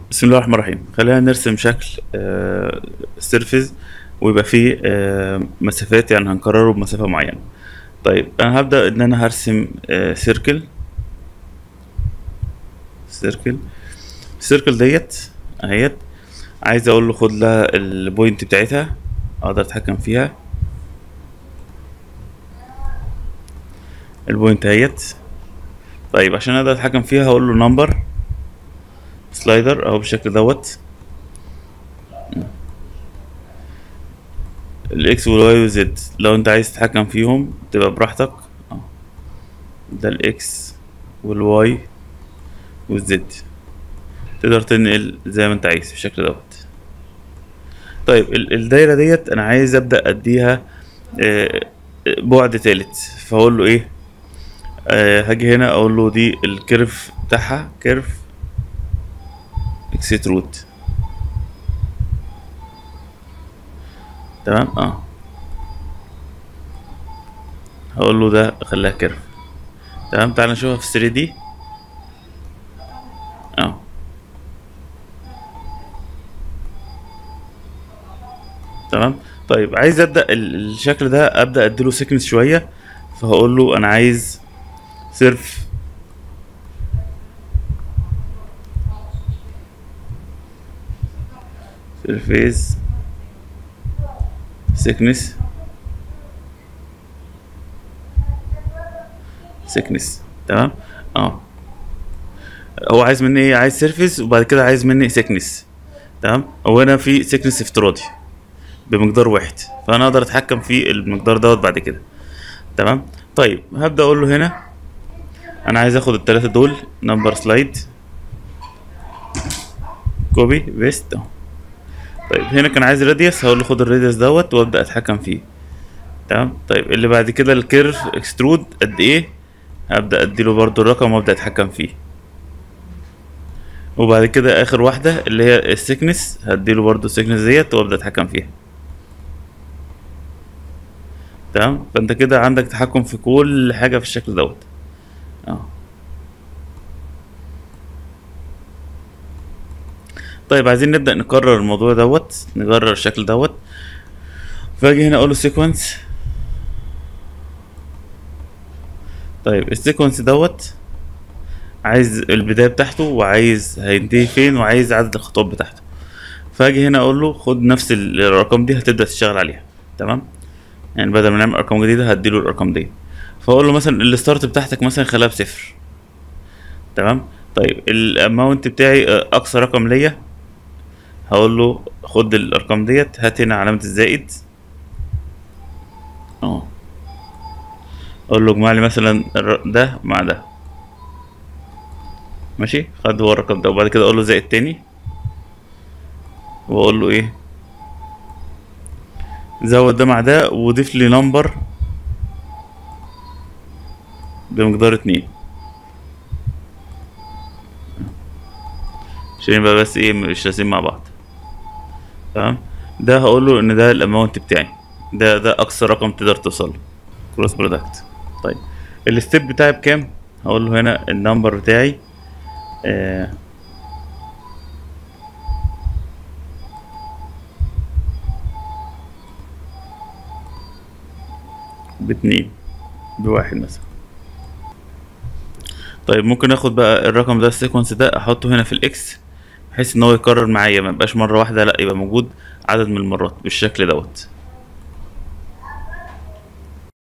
بسم الله الرحمن الرحيم خلينا نرسم شكل سيرفيس ويبقى فيه آه، مسافات يعني هنكرره بمسافة معينة طيب انا هبدأ ان انا هرسم سيركل سيركل السيركل ديت اهيت عايز اقول له خد لها البوينت بتاعتها اقدر اتحكم فيها البوينت اهيت طيب عشان اقدر اتحكم فيها هقول له نمبر سلايدر اهو بالشكل دوت الاكس والواي والزد لو انت عايز تتحكم فيهم تبقى براحتك اه ده الاكس والواي والزد تقدر تنقل زي ما انت عايز بالشكل دوت طيب ال- الدايره ديت انا عايز ابدا اديها آه، بعد تالت فاقول له ايه آه، هاجي هنا اقول له دي الكيرف بتاعها كيرف اكسترود تمام اه هقول له ده خليها كيرف تمام تعال نشوفها في 3 دي اه تمام طيب عايز ابدا ال- الشكل ده ابدا اديله سيكنس شويه فهقول له انا عايز سيرف سيرفيس سيكنس سيكنس تمام اه هو عايز مني ايه عايز سيرفيس وبعد كده عايز مني سيكنس تمام هو هنا في سيكنس افتراضي بمقدار واحد فانا اقدر اتحكم في المقدار دوت بعد كده تمام طيب هبدا اقول له هنا انا عايز اخد الثلاثه دول نمبر سلايد كوبي بيست اهو طيب هنا كان عايز راديوس هقول له خد الراديوس دوت وابدا اتحكم فيه تمام طيب اللي بعد كده الكيرف اكسترود قد ايه هبدا اديله برضو الرقم وابدا اتحكم فيه وبعد كده اخر واحده اللي هي السيكنس هديله برضو السيكنس ديت وابدا اتحكم فيها تمام فانت كده عندك تحكم في كل حاجه في الشكل دوت اه طيب عايزين نبدا نكرر الموضوع دوت نكرر الشكل دوت فاجي هنا اقول له سيكونس طيب السيكونس دوت عايز البدايه بتاعته وعايز هينتهي فين وعايز عدد الخطوات بتاعته فاجي هنا اقول له خد نفس ال- الارقام دي هتبدا تشتغل عليها تمام يعني بدل ما نعمل ارقام جديده هديله الارقام دي فاقول له مثلا الستارت بتاعتك مثلا خليها بصفر تمام طيب الاماونت بتاعي آه، اقصى رقم ليا هقول له خد الارقام ديت هات هنا علامه الزائد اه اقول له اجمع لي مثلا الر- ده مع ده ماشي خد هو الرقم ده وبعد كده اقول له زائد تاني واقول له ايه زود ده مع ده وضيف لي نمبر بمقدار اتنين عشان يبقى بس ايه مش راسمين مع بعض تمام ده هقول له ان ده الاماونت بتاعي ده ده اقصى رقم تقدر توصل له كروس برودكت طيب الستيب بتاعي بكام هقول له هنا النمبر بتاعي آه باتنين بواحد مثلا طيب ممكن اخد بقى الرقم ده السيكونس ده احطه هنا في الاكس بحيث ان هو يكرر معايا ما يبقاش مره واحده لا يبقى موجود عدد من المرات بالشكل دوت